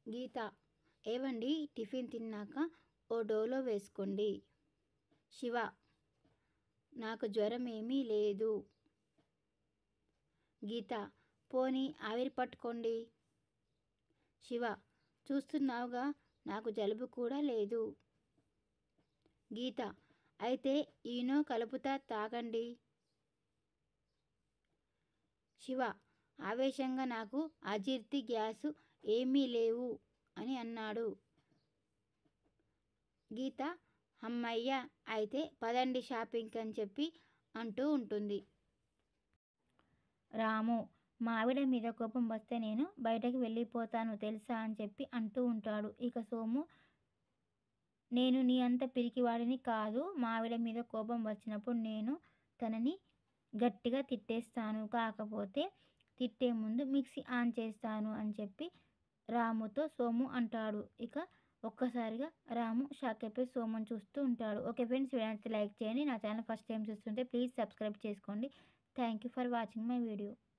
గీత ఏవండి టిఫిన్ తిన్నాక ఓ డోలో వేసుకోండి శివ నాకు జ్వరం ఏమీ లేదు గీత పోనీ ఆవిరి పట్టుకోండి శివ చూస్తున్నావుగా నాకు జలుబు కూడా లేదు గీత అయితే ఈనో కలుపుతా తాగండి శివ ఆవేశంగా నాకు అజీర్తి గ్యాసు ఏమీ లేవు అని అన్నాడు గీత అమ్మయ్య అయితే పదండి షాపింగ్కి అని చెప్పి అంటూ ఉంటుంది రాము మా ఆవిడ మీద కోపం వస్తే నేను బయటకు వెళ్ళిపోతాను తెలుసా అని చెప్పి అంటూ ఉంటాడు ఇక సోము నేను నీ అంత పిరికివాడిని కాదు మా ఆవిడ మీద కోపం వచ్చినప్పుడు నేను తనని గట్టిగా తిట్టేస్తాను కాకపోతే తిట్టే ముందు మిక్సీ ఆన్ చేస్తాను అని చెప్పి రాముతో సోము అంటాడు ఇక ఒక్కసారిగా రాము షాక్ అయిపోయి సోముని చూస్తూ ఉంటాడు ఓకే ఫ్రెండ్స్ వీడియో లైక్ చేయండి నా ఛానల్ ఫస్ట్ టైం చూస్తుంటే ప్లీజ్ సబ్స్క్రైబ్ చేసుకోండి thank you for watching my video